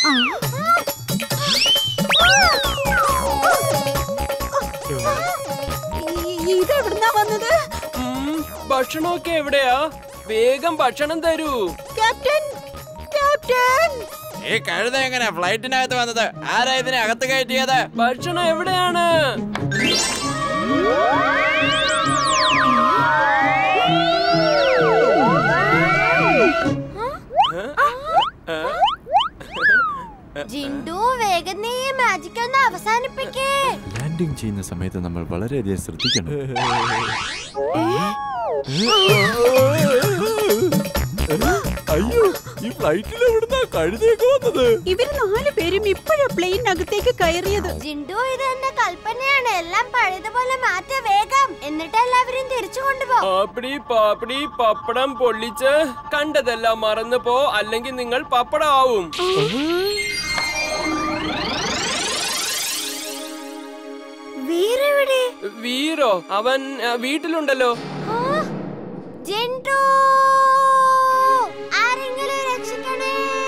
ഈ- ഇതെവിടുന്നാ വന്നത് ഉം, ഭക്ഷണമൊക്കെ എവിടെയാ വേഗം ഭക്ഷണം തരൂ ക്യാപ്റ്റൻ ക്യാപ്റ്റൻ ഈ കഴുത എങ്ങനെ ഫ്ലൈറ്റിനകത്ത് വന്നത് ആരാ ഇതിനെ അകത്ത് കയറ്റിയത് ഭക്ഷണം എവിടെയാണ് ജിൻഡു വേഗം നീ ഈ മാജിക് ഒന്ന് അവസാനിപ്പിക്കേ ലാൻഡിംഗ് ചെയ്യുന്ന സമയത്ത് നമ്മൾ വളരെയധികം ശ്രദ്ധിക്കണം അയ്യോ ഈ ഫ്ലൈറ്റിൽ എവിടുന്നാ കഴുതയൊക്കെ വന്നത് ഇവര് നാല് പേരും ഇപ്പോഴാ പ്ലെയിനകത്തേക്ക് കയറിയത് ജിൻഡു ഇത് എന്റെ കൽപ്പനയാണ് എല്ലാം പഴയതുപോലെ മാറ്റ വേഗം എന്നിട്ട് എല്ലാവരും തിരിച്ചു കൊണ്ടുപോ പാപ്പടി പാപ്പടി പപ്പടം പൊള്ളിച്ച് കണ്ടതെല്ലാം മറന്നു പോ അല്ലെങ്കിൽ നിങ്ങൾ പപ്പടം ആവും വീരെവിടെ വീരോ അവൻ ആ, വീട്ടിലുണ്ടല്ലോ ജിൻഡു ആരെങ്കിലും രക്ഷിക്കണേ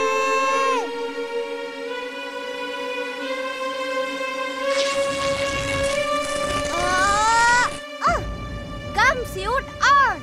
കം സ്യൂട്ട് ഓൺ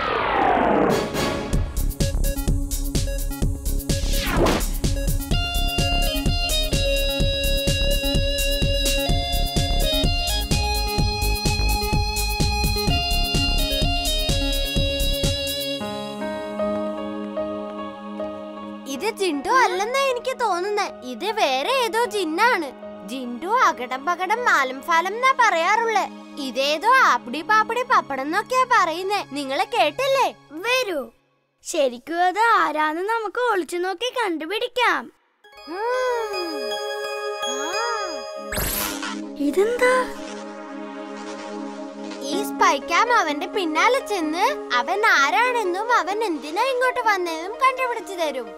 ഇത് ജിൻഡു അല്ലെന്നാ എനിക്ക് തോന്നുന്നത് ഇത് വേറെ ഏതോ ജിന്നാണ് ജിൻഡു അകടം പകടം മാലം ഫാലം എന്നാ പറയാറുള്ളേ ഇതേതോ ആപ്പിടി പാപ്പിടി പപ്പടം എന്നൊക്കെയാ പറയുന്നേ നിങ്ങളെ കേട്ടില്ലേ വരൂ ശരിക്കും അത് ആരാന്ന് നമുക്ക് ഒളിച്ചു നോക്കി കണ്ടുപിടിക്കാം ഇതെന്താ ഈ സ്പൈക്കാം അവന്റെ പിന്നാലെ ചെന്ന് അവൻ ആരാണെന്നും അവൻ എന്തിനാ ഇങ്ങോട്ട് വന്നതെന്നും കണ്ടുപിടിച്ചു തരും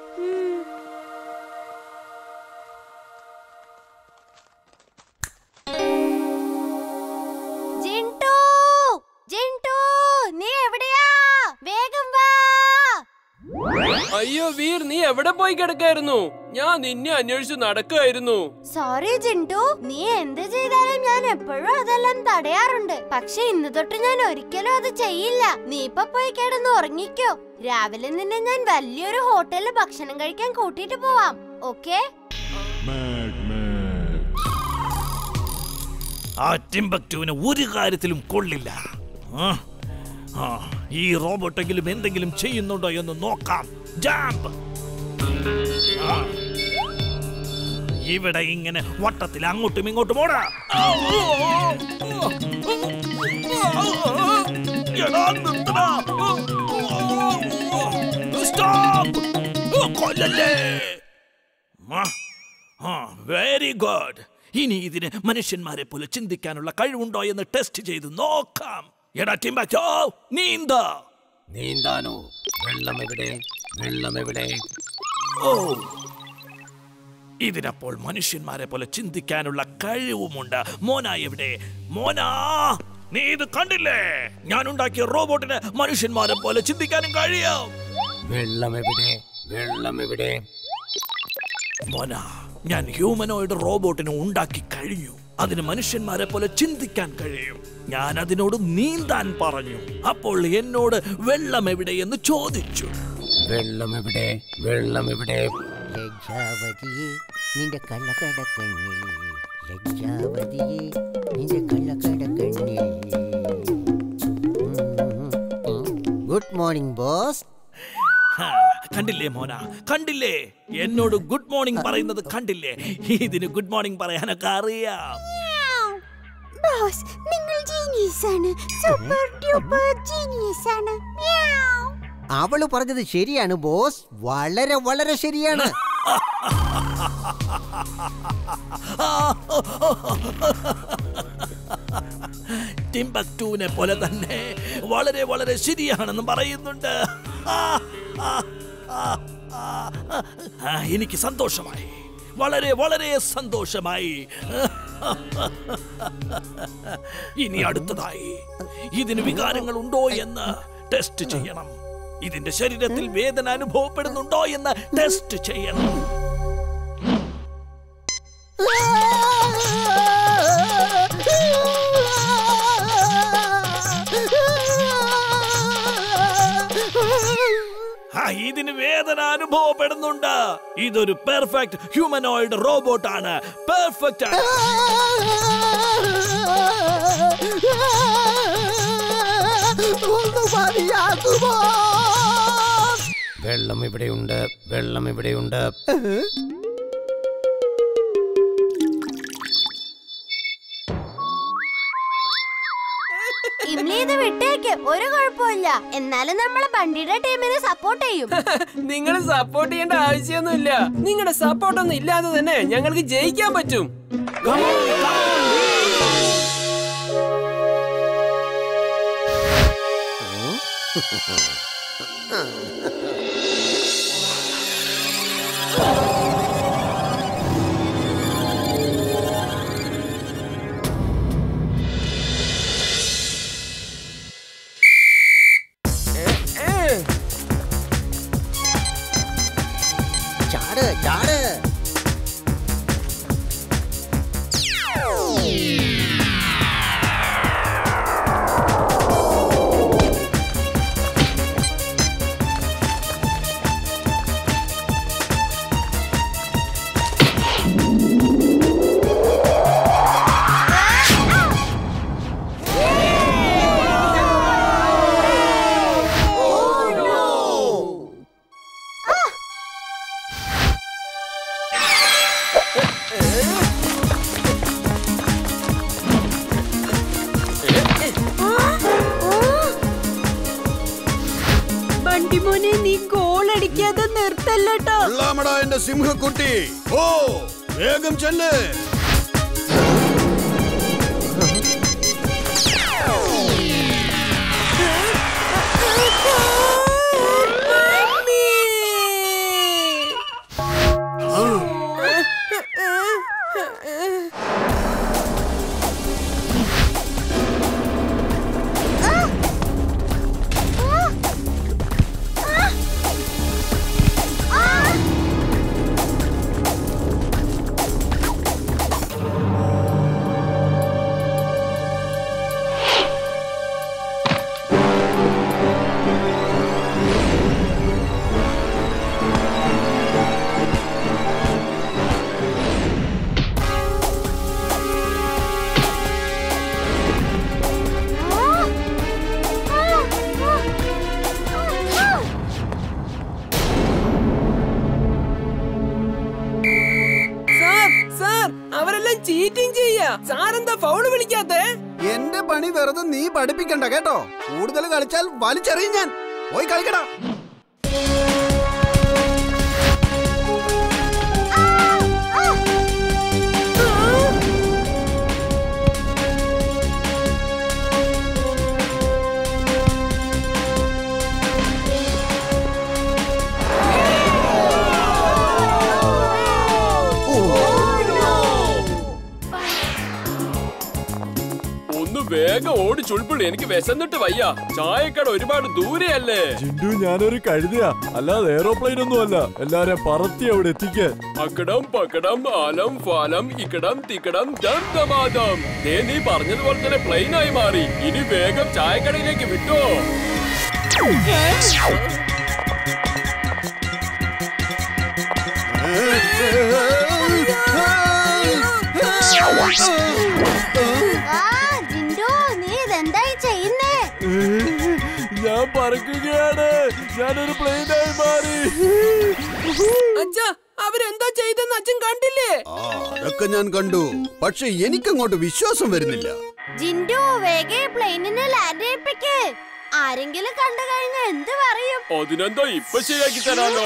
ജിൻടു ജിൻടു നീ എവിടെയാ വേഗം വാ അയ്യോ വീർ നീ എവിടെ പോയി കിടക്കായിരുന്നു ഞാൻ നിന്നെ അന്വേഷിച്ച് നടക്കായിരുന്നു സോറി ജിൻടു നീ എന്ത് ചെയ്താലും ഞാൻ എപ്പോഴും അതെല്ലാം തടയാറുണ്ട് പക്ഷെ ഇന്ന് തൊട്ട് ഞാൻ ഒരിക്കലും അത് ചെയ്യില്ല നീ ഇപ്പൊ പോയി കിടന്ന് ഉറങ്ങിക്കോ രാവിലെ നിന്നെ ഞാൻ വലിയൊരു ഹോട്ടലിൽ ഭക്ഷണം കഴിക്കാൻ കൂട്ടിട്ട് പോവാം ഓക്കേ ആ ടിംബക്ടുവിന് ഒരു കാര്യത്തിലും കൊള്ളില്ല ആ, ആ, ഈ റോബോട്ടെങ്കിലും എന്തെങ്കിലും ചെയ്യുന്നുണ്ടോ എന്ന് നോക്കാം ജാമ്പ് ആ. ഇവിടെ ഇങ്ങനെ വട്ടത്തിൽ അങ്ങോട്ടും ഇങ്ങോട്ടും ഓടാ എടാ, നിർത്തടാ. സ്റ്റോപ്പ് കൊല്ലല്ലേ വെരി ഗുഡ് ഇനി ഇതിന് മനുഷ്യന്മാരെ പോലെ ചിന്തിക്കാനുള്ള കഴിവുണ്ടോ എന്ന് ടെസ്റ്റ് ചെയ്ത് നോക്കാം എടാ ടിംബാച്ചോ നീന്ത നീന്താനോ വെള്ളം എവിടെ വെള്ളം എവിടെ ഓ ഇതിനപ്പോൾ മനുഷ്യന്മാരെ പോലെ ചിന്തിക്കാനുള്ള കഴിവുമുണ്ട് മോന എവിടെ മോനാ നീ ഇത് കണ്ടില്ലേ ഞാൻ ഉണ്ടാക്കിയ റോബോട്ടിന് മനുഷ്യന്മാരെ പോലെ ചിന്തിക്കാനും കഴിയും വെള്ളം എവിടെ വെള്ളം എവിടെ മോന ഞാൻ ഹ്യൂമനോയിഡ് റോബോട്ടിനെ ഉണ്ടാക്കി കഴിഞ്ഞു അതിന് മനുഷ്യന്മാരെ പോലെ ചിന്തിക്കാൻ കഴിയും ഞാൻ അതിനോട് നീന്താൻ പറഞ്ഞു അപ്പോൾ എന്നോട് വെള്ളം എവിടെയെന്ന് ചോദിച്ചു വെള്ളം എവിടെ വെള്ളം എവിടെ ലജ്ജാവതിയെ നിന്റെ കള്ളക്കടക്കണ്ണിൽ ലജ്ജാവതിയെ നിന്റെ കള്ളക്കടക്കണ്ണിൽ ഗുഡ് മോർണിംഗ് ബോസ് ഹാ, കണ്ടില്ലേ മോന കണ്ടില്ലേ എന്നോട് ഗുഡ് മോർണിംഗ് പറയുന്നത് കണ്ടില്ലേ ഇതിന് ഗുഡ് മോർണിംഗ് പറയാനൊക്കെ അറിയാം ബോസ് നിങ്ങൾ ജീനിയസ് ആണ് സൂപ്പർ ഡ്യൂപ്പർ ജീനിയസ് ആണ് അവള് പറഞ്ഞത് ശരിയാണ് ബോസ് വളരെ വളരെ ശരിയാണ് ടിംബക്ടൂവിനെ പോലെ തന്നെ വളരെ വളരെ ശരിയാണെന്ന് പറയുന്നുണ്ട് ആ, എനിക്ക് സന്തോഷമായി വളരെ വളരെ സന്തോഷമായി ഇനി അടുത്തതായി ഇതിന് വികാരങ്ങൾ ഉണ്ടോ എന്ന് ടെസ്റ്റ് ചെയ്യണം ഇതിന്റെ ശരീരത്തിൽ വേദന അനുഭവപ്പെടുന്നുണ്ടോ എന്ന് ടെസ്റ്റ് ചെയ്യണം ഇതിന് വേദന അനുഭവപ്പെടുന്നുണ്ട് ഇതൊരു പെർഫെക്റ്റ് ഹ്യൂമനോയിഡ് റോബോട്ടാണ് പെർഫെക്റ്റ് ഒന്ന് മതിയാക്കുമോ വെള്ളം ഇവിടെയുണ്ട് വെള്ളം ഇവിടെയുണ്ട് ഇംലി ഇത് വിട്ടേക്ക് ഒരു കുഴപ്പമില്ല എന്നാലും നമ്മളെ ബണ്ടിയുടെ ടീമിനെ സപ്പോർട്ട് ചെയ്യും നിങ്ങൾ സപ്പോർട്ട് ചെയ്യേണ്ട ആവശ്യമൊന്നുമില്ല നിങ്ങളുടെ സപ്പോർട്ട് ഒന്നും ഇല്ലാതെ തന്നെ ഞങ്ങൾക്ക് ജയിക്കാൻ പറ്റും ഏ, ചാട് ചാട് ബണ്ടിമോനെ നീ ഗോൾ അടിക്കാതെ നിർത്തല്ലട്ടോ കൊള്ളാമടാ എന്റെ സിംഹക്കുട്ടി ഓ വേഗം ചെല്ല് സാർ സാർ അവരെല്ലാം ചീറ്റിംഗ് ചെയ്യാ സാർ എന്താ ഫൗള് വിളിക്കാത്തെ എന്റെ പണി വെറുതെ നീ പഠിപ്പിക്കണ്ട കേട്ടോ കൂടുതൽ കളിച്ചാൽ വലിച്ചെറിയും ഞാൻ പോയി കളിക്കടാ ഒന്ന് വേഗം ഓടി ചുൾപ്പുള്ളി എനിക്ക് വിശന്നിട്ട് വയ്യ ചായക്കട ഒരുപാട് ദൂരെയല്ലേ ജിൻഡു ഞാനൊരു കഴുതിയാ അല്ലാതെ എയറോപ്ലെയിൻ ഒന്നും അല്ല എല്ലാരെയും പറത്തി അവിടെ എത്തിക്കാൻ അക്കടം പക്കടം ആലം ഫാലം ഇക്കടം തിക്കടം ദം ദമാദം ദേ നീ പറഞ്ഞതുപോലെ തന്നെ പ്ലെയിൻ ആയി മാറി ഇനി വേഗം ചായക്കടയിലേക്ക് വിട്ടോ ആ ജിൻഡു നീ ഇതെന്തായി ചെയ്യുന്നേ ഞാൻ പറക്കുകയാണ് ഞാനൊരു പ്ലെയിനായി മാറി അച്ഛാ അവരെന്താ ചെയ്തെന്ന് അച്ഛൻ കണ്ടില്ലേ ആ അതൊക്കെ ഞാൻ കണ്ടു പക്ഷെ എനിക്കങ്ങോട്ട് വിശ്വാസം വരുന്നില്ല ജിൻഡു വേഗം പ്ലെയിനിനെ ലാൻഡ് ചെയ്യിപ്പിക്ക് ആരെങ്കിലും കണ്ടു കഴിഞ്ഞാൽ എന്ത് പറയും അതിനെന്താ ഇപ്പൊ ശരിയാക്കി തരാലോ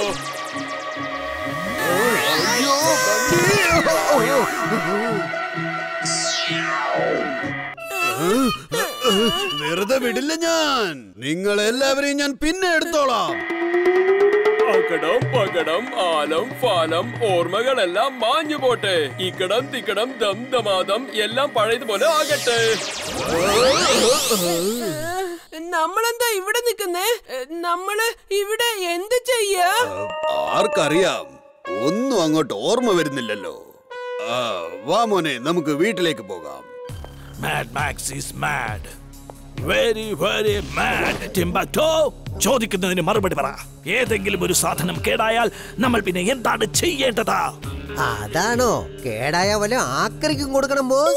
വെറുതെ വിടില്ല ഞാൻ നിങ്ങൾ എല്ലാവരെയും ഞാൻ പിന്നെ എടുത്തോളാം അക്കടം പകടം ആലം ഫാലം ഓർമ്മകളെല്ലാം മാഞ്ഞു പോട്ടെ ഇക്കടം തിക്കടം ദം ദമാദം എല്ലാം പഴയതുപോലെ ആകട്ടെ നമ്മളെന്താ ഇവിടെ നിക്കുന്നേ നമ്മള് ഇവിടെ എന്ത് ചെയ്യാ ആർക്കറിയാം ഒന്നും അങ്ങോട്ട് ഓർമ്മ വരുന്നില്ലല്ലോ ആ, വാ മോനെ നമുക്ക് വീട്ടിലേക്ക് പോകാം mad max is mad very very mad ടിംബാറ്റോ ചോദിക്കുന്നതിന് മറുപടി പറ ഏതെങ്കിലും ഒരു സാധനം കേടായാൽ നമ്മൾ പിന്നെ എന്താണ് ചെയ്യേണ്ടത് അതാണോ കേടായ വല്ല ആക്രിക്കും കൊടുക്കണം ബോസ്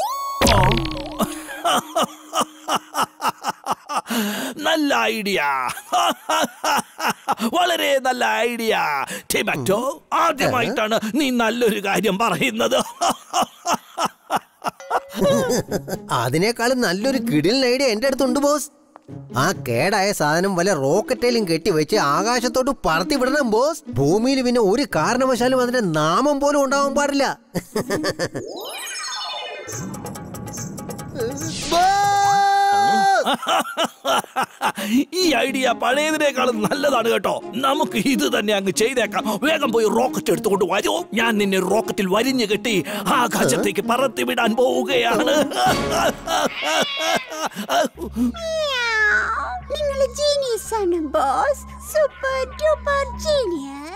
നല്ല ഐഡിയ വളരെ നല്ല ഐഡിയ ടിമാറ്റോ ആദ്യമായിട്ടാണ് നീ നല്ലൊരു കാര്യം പറയുന്നത് അതിനേക്കാളും നല്ലൊരു കിടിലൻ ഐഡിയ എന്റെ അടുത്തുണ്ട് ബോസ് ആ കേടായ സാധനം വല്ല റോക്കറ്റേലും കെട്ടിവെച്ച് ആകാശത്തോട്ട് പറത്തി വിടണം ബോസ് ഭൂമിയിൽ പിന്നെ ഒരു കാരണവശാലും അതിന്റെ നാമം പോലും ഉണ്ടാവാൻ പാടില്ല ഈ ഐഡിയ പഴയതിനേക്കാളും നല്ലതാണ് കേട്ടോ നമുക്ക് ഇത് തന്നെ അങ്ങ് ചെയ്തേക്കാം വേഗം പോയി റോക്കറ്റ് എടുത്തുകൊണ്ട് വരൂ ഞാൻ നിന്നെ റോക്കറ്റിൽ വരിഞ്ഞു കെട്ടി ആകാശത്തേക്ക് പറത്തി വിടാൻ പോവുകയാണ് നിങ്ങൾ ജീനിയസ് ആണ് ബോസ് സൂപ്പർ ഡൂപ്പർ ജീനിയസ്